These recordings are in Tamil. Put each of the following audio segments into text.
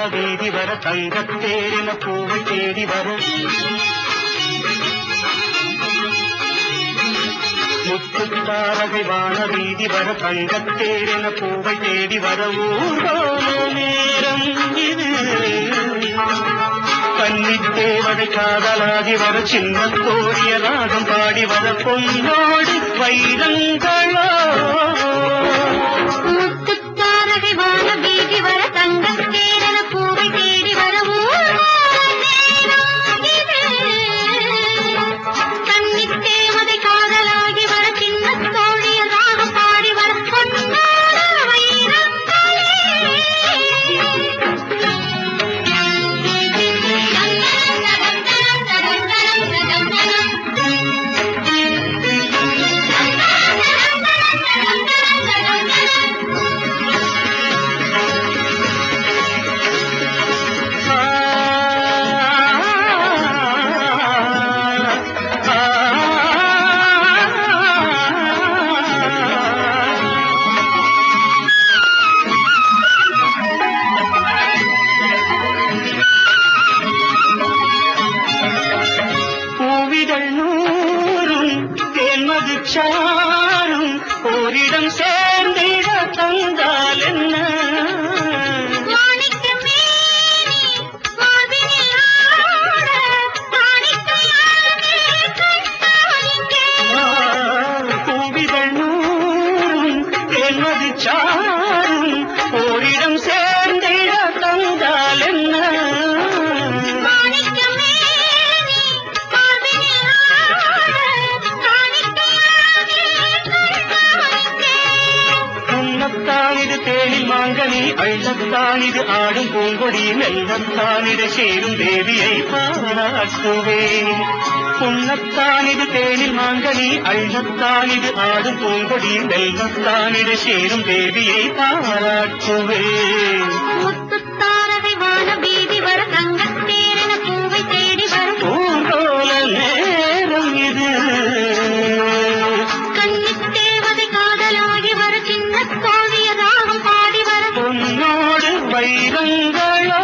வீதி வர தங்கத்தேரின பூவை தேடி வர முத்துத்தாரகை வான வீதி வர தங்கத்தேரின பூவை தேடி வர ஊர்வல நேரம் இது கன்னித்தேவதை காதலாகி வர சின்ன கோரிய ராகம் பாடி வர பொன்னோடு வைரங்களோ முத்துத்தாரகை வான வீதி வர தங்கத் தேரன பூவை தேடி வர ஊர்வலம் நேரம் இது. கன்னித் தேவதை காதலாகி வர சின்னத் தோழிய ராகம் பாடி வர பொன்னான ஆ, ஆ, பூவிகள் நூறும் தேன்மது சாரும் ஓரிடம் சேர்ந்திட தந்தால் என்ன மாணிக்க மேனி மார்பினில் ஆட மாணிக்கையாலே கண்டாயிங்கே பூவிகள் நூறும் தேன்மது சாரும் ஓரிடம் சேர்ந்திட தந்தால் என்ன மாணிக்க மேனி மார்பினில் ஆட மாணிக்கையாலே கண்டாயிங்கே உன்னத்தான் இது தேனில் மாங்கனி அள்ளத்தான் இது ஆடும் பூங்கொடி மெல்லத்தான் இது சேரும் தேவியை பாராட்டுவேன் உன்னத்தான் இது தேனில் மாங்கனி அள்ளத்தான் இது ஆடும் பூங்கொடி மெல்லத்தான் இது சேரும் தேவியை பாராட்டுவேன் முத்துத்தாரகை வான வீதி வர தங்கத் தேரன பூவை தேடி வரும் பூங்கோல நேரம் இது கன்னித் தேவதை காதலாகி வர சின்னத் தோழிய ராகம் பாடி வர பொன்னோடு வைரங்களோ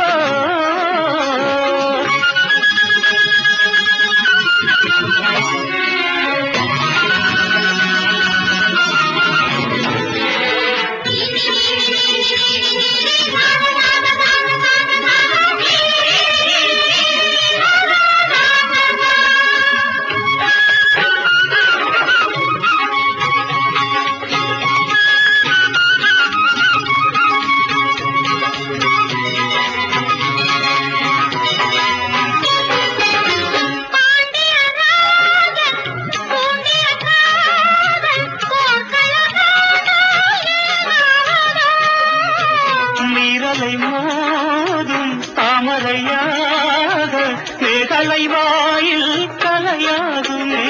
நீரலை மோதும் தாமரையாக மேகலை வாயில் கலையாகுமே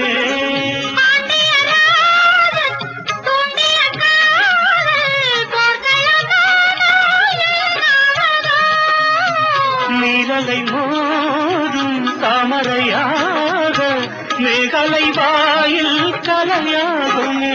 நீரலை மோதும் தாமரையாக மேகலை வாயில் கலையாகுமே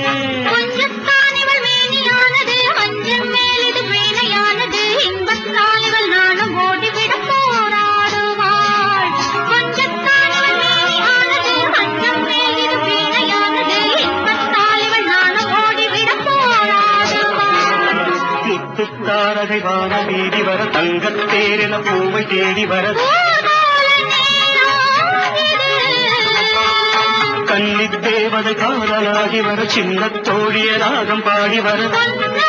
முத்துத்தாரகை வான வீதி வர தங்கத்தேரென பூவை தேடி வர கன்னித் தேவதை காதலாகி வர சின்ன தோழிய ராகம் பாடி வர பொன்னான